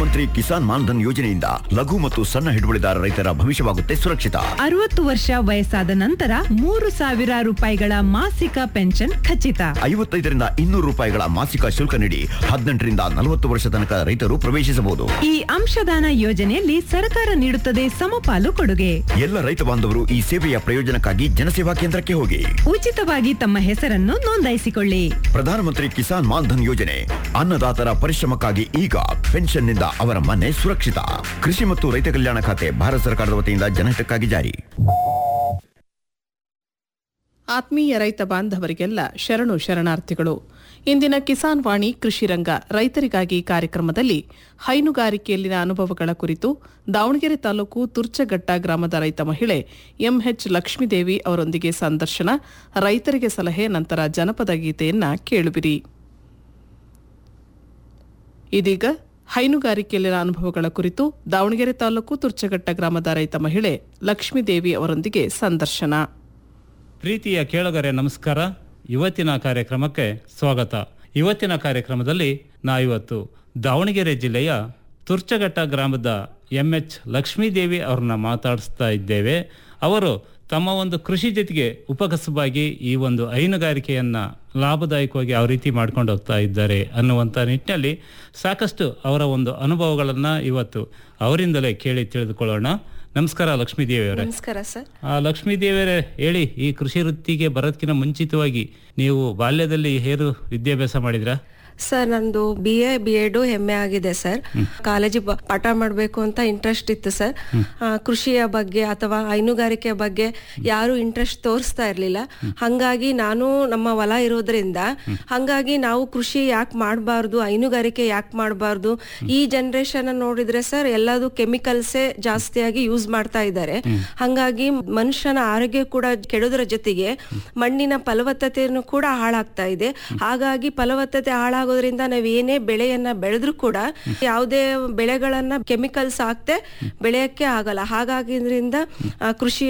ಪ್ರಧಾನಮಂತ್ರಿ ಕಿಸಾನ್ ಮಾನ್ಧನ್ ಯೋಜನೆಯಿಂದ ಲಘು ಮತ್ತು ಸಣ್ಣ ಹಿಡುವಳಿದಾರ ರೈತರ ಭವಿಷ್ಯವಾಗುತ್ತೆ ಸುರಕ್ಷಿತ ಅರವತ್ತು ವರ್ಷ ವಯಸ್ಸಾದ ನಂತರ ಮೂರು ಸಾವಿರ ರೂಪಾಯಿಗಳ ಮಾಸಿಕ ಪೆನ್ಷನ್ ಖಚಿತ ಐವತ್ತೈದರಿಂದ ಇನ್ನೂರು ರೂಪಾಯಿಗಳ ಮಾಸಿಕ ಶುಲ್ಕ ನೀಡಿ ಹದಿನೆಂಟರಿಂದ ನಲವತ್ತು ವರ್ಷ ತನಕ ರೈತರು ಪ್ರವೇಶಿಸಬಹುದು ಈ ಅಂಶದಾನ ಯೋಜನೆಯಲ್ಲಿ ಸರ್ಕಾರ ನೀಡುತ್ತದೆ ಸಮಪಾಲು ಕೊಡುಗೆ ಎಲ್ಲ ರೈತ ಬಾಂಧವರು ಈ ಸೇವೆಯ ಪ್ರಯೋಜನಕ್ಕಾಗಿ ಜನಸೇವಾ ಕೇಂದ್ರಕ್ಕೆ ಹೋಗಿ ಉಚಿತವಾಗಿ ತಮ್ಮ ಹೆಸರನ್ನು ನೋಂದಾಯಿಸಿಕೊಳ್ಳಿ ಪ್ರಧಾನಮಂತ್ರಿ ಕಿಸಾನ್ ಮಾನ್ಧನ್ ಯೋಜನೆ ಅನ್ನದಾತರ ಪರಿಶ್ರಮಕ್ಕಾಗಿ ಈಗ ಪೆನ್ಷನ್ನಿಂದ ಅವರ ಮನೆ ಸುರಕ್ಷಿತ ಕೃಷಿ ಮತ್ತು ರೈತ ಕಲ್ಯಾಣ ಖಾತೆ ಭಾರತ ಸರ್ಕಾರದ ವತಿಯಿಂದ ಜನಹಿತಕ್ಕಾಗಿ ಜಾರಿ ಆತ್ಮೀಯ ರೈತ ಬಾಂಧವರಿಗೆಲ್ಲ ಶರಣು ಶರಣಾರ್ಥಿಗಳು ಇಂದಿನ ಕಿಸಾನ್ ವಾಣಿ ಕೃಷಿ ರಂಗ ರೈತರಿಗಾಗಿ ಕಾರ್ಯಕ್ರಮದಲ್ಲಿ ಹೈನುಗಾರಿಕೆಯಲ್ಲಿನ ಅನುಭವಗಳ ಕುರಿತು ದಾವಣಗೆರೆ ತಾಲೂಕು ತುರ್ಚಘಟ್ಟ ಗ್ರಾಮದ ರೈತ ಮಹಿಳೆ ಎಂಎಚ್ ಲಕ್ಷ್ಮೀದೇವಿ ಅವರೊಂದಿಗೆ ಸಂದರ್ಶನ ರೈತರಿಗೆ ಸಲಹೆ ನಂತರ ಜನಪದ ಗೀತೆಯನ್ನ ಕೇಳುವಿರಿ ಇದೀಗ ಹೈನುಗಾರಿಕೆಯಲ್ಲಿನ ಅನುಭವಗಳ ಕುರಿತು ದಾವಣಗೆರೆ ತಾಲೂಕು ತುರ್ಚಘಟ್ಟ ಗ್ರಾಮದ ರೈತ ಮಹಿಳೆ ಲಕ್ಷ್ಮೀದೇವಿ ಅವರೊಂದಿಗೆ ಸಂದರ್ಶನ ಪ್ರೀತಿಯ ಕೇಳುಗರೆ ನಮಸ್ಕಾರ ಇವತ್ತಿನ ಕಾರ್ಯಕ್ರಮಕ್ಕೆ ಸ್ವಾಗತ ಇವತ್ತಿನ ಕಾರ್ಯಕ್ರಮದಲ್ಲಿ ನಾವಿವತ್ತು ದಾವಣಗೆರೆ ಜಿಲ್ಲೆಯ ತುರ್ಚಘಟ್ಟ ಗ್ರಾಮದ ಎಂ ಎಚ್ ಲಕ್ಷ್ಮೀದೇವಿ ಅವ್ರನ್ನ ಮಾತಾಡಿಸ್ತಾ ಇದ್ದೇವೆ ಅವರು ತಮ್ಮ ಒಂದು ಕೃಷಿ ಜೊತೆಗೆ ಉಪಕಸಬಾಗಿ ಈ ಒಂದು ಹೈನುಗಾರಿಕೆಯನ್ನ ಲಾಭದಾಯಕವಾಗಿ ಯಾವ ರೀತಿ ಮಾಡ್ಕೊಂಡು ಹೋಗ್ತಾ ಇದ್ದಾರೆ ಅನ್ನುವಂಥ ನಿಟ್ಟಿನಲ್ಲಿ ಸಾಕಷ್ಟು ಅವರ ಒಂದು ಅನುಭವಗಳನ್ನು ಇವತ್ತು ಅವರಿಂದಲೇ ಕೇಳಿ ತಿಳಿದುಕೊಳ್ಳೋಣ ನಮಸ್ಕಾರ ಲಕ್ಷ್ಮೀದೇವಿ ಅವರೇ ನಮಸ್ಕಾರ ಸರ್ ಆ ಲಕ್ಷ್ಮೀದೇವರೇ ಹೇಳಿ ಈ ಕೃಷಿ ವೃತ್ತಿಗೆ ಬರೋದಕ್ಕಿಂತ ಮುಂಚಿತವಾಗಿ ನೀವು ಬಾಲ್ಯದಲ್ಲಿ ಹೇರು ವಿದ್ಯಾಭ್ಯಾಸ ಮಾಡಿದ್ರಾ ಸರ್ ನಂದು B A B Ed M A ಆಗಿದೆ ಸರ್ ಕಾಲೇಜಿಗೆ ಬ- ಪಾಠ ಮಾಡಬೇಕು ಅಂತ ಇಂಟ್ರೆಸ್ಟ್ ಇತ್ತು ಸರ್ ಆ, ಕೃಷಿಯ ಬಗ್ಗೆ ಅಥವಾ ಹೈನುಗಾರಿಕೆ ಬಗ್ಗೆ ಯಾರು ಇಂಟ್ರೆಸ್ಟ್ ತೋರಿಸ್ತಾ ಇರ್ಲಿಲ್ಲ ಹಂಗಾಗಿ ನಾನು ನಮ್ಮ ಹೊಲ ಇರೋದ್ರಿಂದ ಹಂಗಾಗಿ ನಾವು ಕೃಷಿ ಯಾಕೆ ಮಾಡಬಾರ್ದು ಹೈನುಗಾರಿಕೆ ಯಾಕೆ ಮಾಡಬಾರ್ದು ಈ ಜನರೇಷನ್ ನೋಡಿದ್ರೆ ಸರ್ ಎಲ್ಲದು ಕೆಮಿಕಲ್ಸೇ ಜಾಸ್ತಿಯಾಗಿ ಯೂಸ್ ಮಾಡ್ತಾ ಇದ್ದಾರೆ ಹಂಗಾಗಿ ಮನುಷ್ಯನ ಆರೋಗ್ಯ ಕೂಡ ಕೆಡೋದ್ರ ಜೊತೆಗೆ ಮಣ್ಣಿನ ಫಲವತ್ತತೆಯನ್ನು ಕೂಡ ಹಾಳಾಗ್ತಾ ಇದೆ ಹಾಗಾಗಿ ಫಲವತ್ತತೆ ಹಾಳಾಗೋದ್ರಿಂದ ನಾವ್ ಏನೇ ಬೆಳೆಯನ್ನ ಬೆಳೆದ್ರು ಕೂಡ ಯಾವುದೇ ಬೆಳೆಗಳನ್ನ ಕೆಮಿಕಲ್ಸ್ ಹಾಕ್ತೆ ಬೆಳೆಯಕ್ಕೆ ಆಗಲ್ಲ ಹಾಗಾಗಿದ್ರಿಂದ ಆ, ಕೃಷಿ